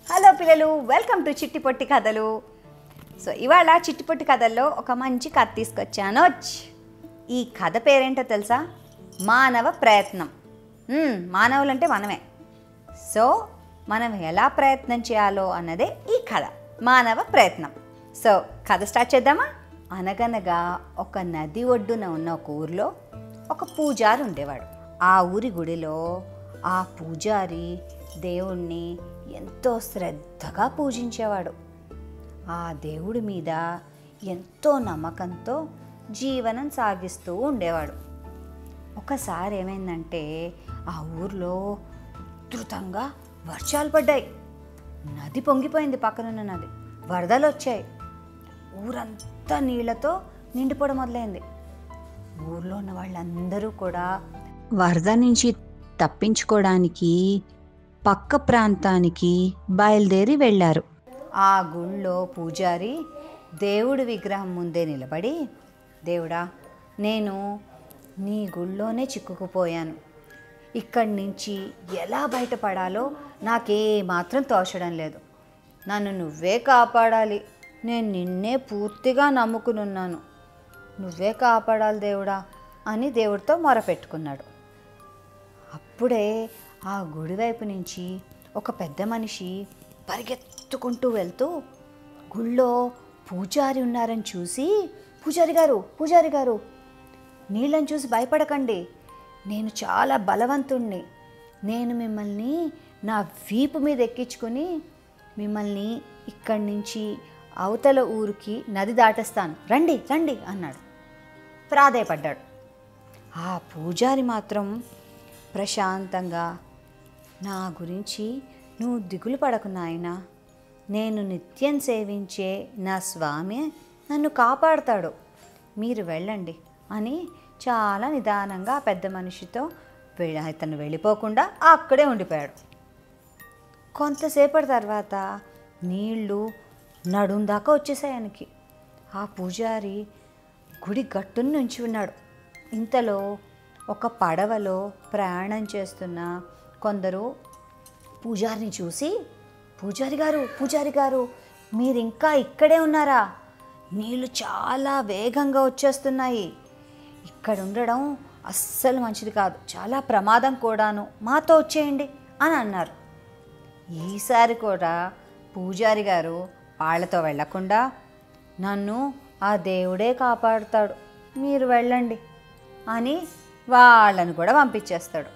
hello పిల్లలు welcome to చిట్టి పొట్టి కథలు సో ఇవాళ చిట్టి పొట్టి కథల్లో ఒక మంచి కథ తీసుకొచ్చాను ఈ కథ పేరేంటో తెలుసా మానవ ప్రయత్నం మ్మ్, మానవులంటే మనమే సో మనం ఎలా ప్రయత్నం చేయాలో అన్నదే ఈ కథ మానవ ప్రయత్నం సో కథ స్టార్ట్ చేద్దామా అనగనగా ఒక నది ఒడ్డున ఉన్న ఒక ఊరిలో ఒక పూజారి ఉండేవాడు ఆ ఊరి గుడిలో ఆ పూజారి దేవుణ్ణి ఎంతో శ్రద్ధగా పూజించేవాడు ఆ దేవుడి మీద ఎంతో నమ్మకంతో జీవనం సాగిస్తూ ఉండేవాడు ఒకసారి ఏమైందంటే ఆ ఊర్లో ఉధృతంగా వర్షాలు పడ్డాయి నది పొంగిపోయింది పక్కనున్న నది వరదలు వచ్చాయి ఊరంతా నీళ్లతో నిండిపోవడం మొదలైంది ఊర్లో ఉన్న వాళ్ళందరూ కూడా వరద నుంచి తప్పించుకోవడానికి పక్క ప్రాంతానికి బయలుదేరి వెళ్ళారు ఆ గుళ్ళో పూజారి దేవుడి విగ్రహం ముందే నిలబడి దేవుడా నేను నీ గుళ్ళోనే చిక్కుకుపోయాను ఇక్కడి నుంచి ఎలా బయటపడాలో నాకే మాత్రం తోచడం లేదు నన్ను నువ్వే కాపాడాలి నేను నిన్నే పూర్తిగా నమ్ముకునున్నాను నువ్వే కాపాడాలి దేవుడా అని దేవుడితో మొరపెట్టుకున్నాడు అప్పుడే ఆ గుడి వైపు నుంచి ఒక పెద్ద మనిషి పరిగెత్తుకుంటూ వెళ్తూ గుళ్ళో పూజారి ఉన్నారని చూసి పూజారి గారు పూజారి గారు నీళ్ళని చూసి భయపడకండి నేను చాలా బలవంతుణ్ణి నేను మిమ్మల్ని నా వీపు మీద ఎక్కించుకొని మిమ్మల్ని ఇక్కడి నుంచి అవతల ఊరికి నది దాటేస్తాను రండి రండి అన్నాడు ప్రాధేయపడ్డాడు ఆ పూజారి మాత్రం ప్రశాంతంగా నా గురించి నువ్వు దిగులు పడకు నాయనా నేను నిత్యం సేవించే నా స్వామి నన్ను కాపాడతాడు మీరు వెళ్ళండి అని చాలా నిదానంగా ఆ పెద్ద మనిషితో వె- అతను వెళ్ళిపోకుండా అక్కడే ఉండిపోయాడు కొంతసేపటి తర్వాత నీళ్లు నడుం దాకా వచ్చేసాయి ఆయనకి ఆ పూజారి గుడి గట్టున నుంచి ఉన్నాడు ఇంతలో ఒక పడవలో ప్రయాణం చేస్తున్న కొందరు పూజారిని చూసి పూజారి గారు పూజారి గారు మీరు ఇంకా ఇక్కడే ఉన్నారా నీళ్లు చాలా వేగంగా వచ్చేస్తున్నాయి ఇక్కడ ఉండడం అస్సలు మంచిది కాదు చాలా ప్రమాదం కూడాను మాతో వచ్చేయండి అని అన్నారు ఈసారి కూడా పూజారి గారు వాళ్ళతో వెళ్ళకుండా నన్ను ఆ దేవుడే కాపాడుతాడు మీరు వెళ్ళండి అని వాళ్ళని కూడా పంపించేస్తాడు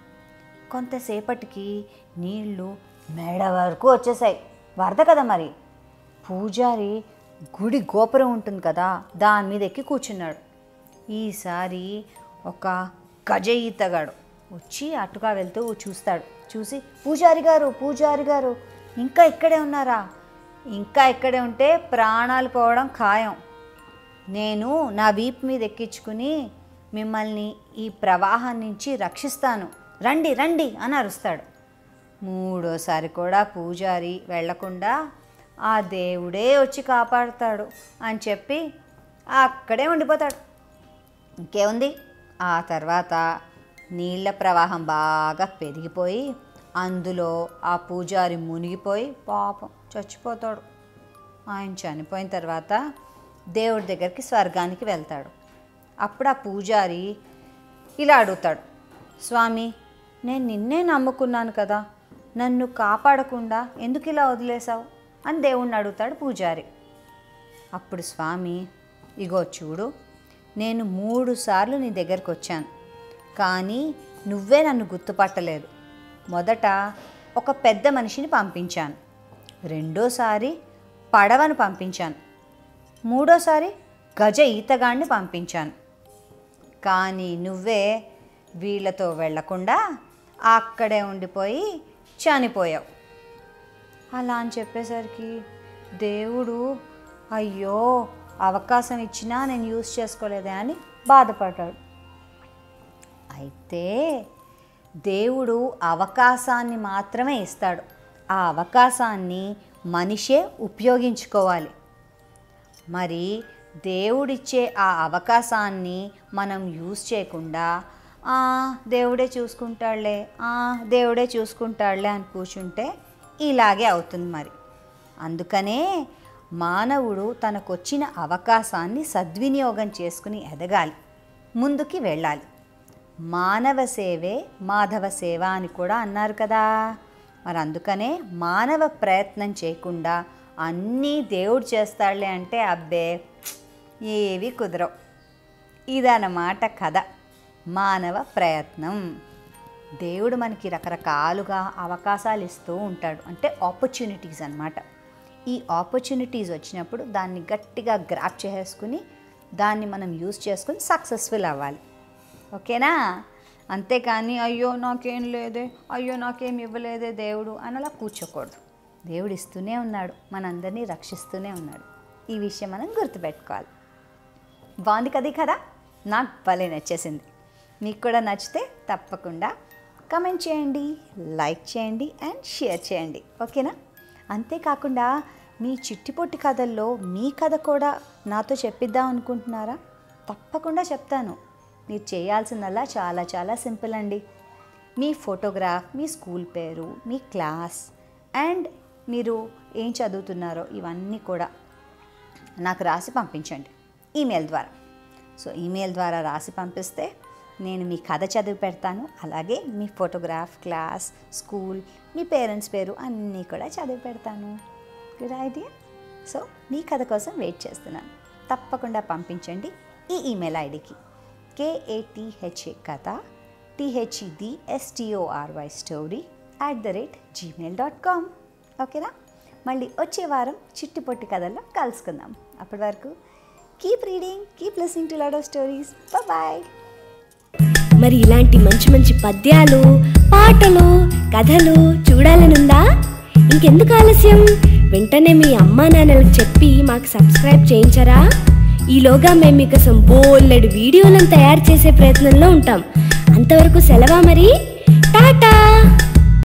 కొంతసేపటికి నీళ్లు మేడ వరకు వచ్చేసాయి వరద కదా మరి పూజారి గుడి గోపురం ఉంటుంది కదా దాని మీద ఎక్కి కూర్చున్నాడు ఈసారి ఒక గజ ఈతగాడు వచ్చి అటుగా వెళ్తూ చూస్తాడు చూసి పూజారి గారు పూజారి గారు ఇంకా ఇక్కడే ఉన్నారా ఇంకా ఇక్కడే ఉంటే ప్రాణాలు పోవడం ఖాయం నేను నా వీపు మీద ఎక్కించుకుని మిమ్మల్ని ఈ ప్రవాహం నుంచి రక్షిస్తాను రండి రండి అని అరుస్తాడు మూడోసారి కూడా పూజారి వెళ్లకుండా ఆ దేవుడే వచ్చి కాపాడుతాడు అని చెప్పి అక్కడే ఉండిపోతాడు ఇంకేముంది ఆ తర్వాత నీళ్ళ ప్రవాహం బాగా పెరిగిపోయి అందులో ఆ పూజారి మునిగిపోయి పాపం చచ్చిపోతాడు ఆయన చనిపోయిన తర్వాత దేవుడి దగ్గరికి స్వర్గానికి వెళ్తాడు అప్పుడు ఆ పూజారి ఇలా అడుగుతాడు స్వామి నేను నిన్నే నమ్ముకున్నాను కదా నన్ను కాపాడకుండా ఎందుకు ఇలా వదిలేశావు అని దేవుణ్ణి అడుగుతాడు పూజారి అప్పుడు స్వామి ఇగో చూడు నేను మూడు సార్లు నీ దగ్గరకు వచ్చాను కానీ నువ్వే నన్ను గుర్తుపట్టలేదు మొదట ఒక పెద్ద మనిషిని పంపించాను రెండోసారి పడవను పంపించాను మూడోసారి గజ ఈతగాడిని పంపించాను కానీ నువ్వే వీళ్ళతో వెళ్లకుండా అక్కడే ఉండిపోయి చనిపోయావు అలా అని చెప్పేసరికి దేవుడు అయ్యో అవకాశం ఇచ్చినా నేను యూస్ చేసుకోలేదే అని బాధపడ్డాడు అయితే దేవుడు అవకాశాన్ని మాత్రమే ఇస్తాడు ఆ అవకాశాన్ని మనిషే ఉపయోగించుకోవాలి మరి దేవుడిచ్చే ఆ అవకాశాన్ని మనం యూజ్ చేయకుండా "ఆ, దేవుడే చూసుకుంటాడులే ఆ, దేవుడే చూసుకుంటాడులే అని కూర్చుంటే ఇలాగే అవుతుంది మరి అందుకనే మానవుడు తనకొచ్చిన అవకాశాన్ని సద్వినియోగం చేసుకుని ఎదగాలి ముందుకి వెళ్ళాలి మానవ సేవే మాధవ సేవ అని కూడా అన్నారు కదా మరి అందుకనే మానవ ప్రయత్నం చేయకుండా అన్నీ దేవుడు చేస్తాడులే అంటే అబ్బే ఏవి కుదరవు ఇదన్నమాట కథ మానవ ప్రయత్నం దేవుడు మనకి రకరకాలుగా అవకాశాలు ఇస్తూ ఉంటాడు అంటే ఆపర్చునిటీస్ అన్నమాట ఈ ఆపర్చునిటీస్ వచ్చినప్పుడు దాన్ని గట్టిగా గ్రాప్ చేసుకుని దాన్ని మనం యూజ్ చేసుకుని సక్సెస్ఫుల్ అవ్వాలి ఓకేనా అంతేకాని అయ్యో నాకేం లేదే అయ్యో నాకేం ఇవ్వలేదే దేవుడు అని అలా కూర్చోకూడదు దేవుడు ఇస్తూనే ఉన్నాడు మనందరినీ రక్షిస్తూనే ఉన్నాడు ఈ విషయం మనం గుర్తుపెట్టుకోవాలి బాగుంది కదా ఈ కదా నాకు భలే నచ్చేసింది మీకు కూడా నచ్చితే తప్పకుండా కమెంట్ చేయండి లైక్ చేయండి అండ్ షేర్ చేయండి ఓకేనా అంతేకాకుండా మీ చిట్టిపొట్టి కథల్లో మీ కథ కూడా నాతో చెప్పిద్దాం అనుకుంటున్నారా తప్పకుండా చెప్తాను మీరు చేయాల్సిందల్లా చాలా చాలా సింపుల్ అండి మీ ఫోటోగ్రాఫ్ మీ స్కూల్ పేరు మీ క్లాస్ అండ్ మీరు ఏం చదువుతున్నారో ఇవన్నీ కూడా నాకు రాసి పంపించండి ఈమెయిల్ ద్వారా సో ఈమెయిల్ ద్వారా రాసి పంపిస్తే నేను మీ కథ చదివి పెడతాను అలాగే మీ ఫోటోగ్రాఫ్ క్లాస్ స్కూల్ మీ పేరెంట్స్ పేరు అన్నీ కూడా చదివి పెడతాను గుడ్ ఐడియా సో మీ కథ కోసం వెయిట్ చేస్తున్నాను తప్పకుండా పంపించండి ఈ ఈమెయిల్ ఐడికి కేఏటిహెచ్ఏ కథ THEDSTORY story at the rate Gmail dot com ఓకేనా మళ్ళీ వచ్చే వారం చిట్టి పొట్టి కథల్లో కలుసుకుందాం అప్పటి వరకు keep reading keep listening to lot of stories bye మరి ఇలాంటి మంచి మంచి పద్యాలు పాటలు కథలు చూడాలనుందా ఇంకెందుకు ఆలస్యం వెంటనే మీ అమ్మా నాన్నలకు చెప్పి మాకు సబ్స్క్రైబ్ చేయించరా ఈలోగా మేము మీకోసం బోల్లెడు వీడియోలను తయారు చేసే ప్రయత్నంలో ఉంటాం అంతవరకు సెలవా మరి టాటా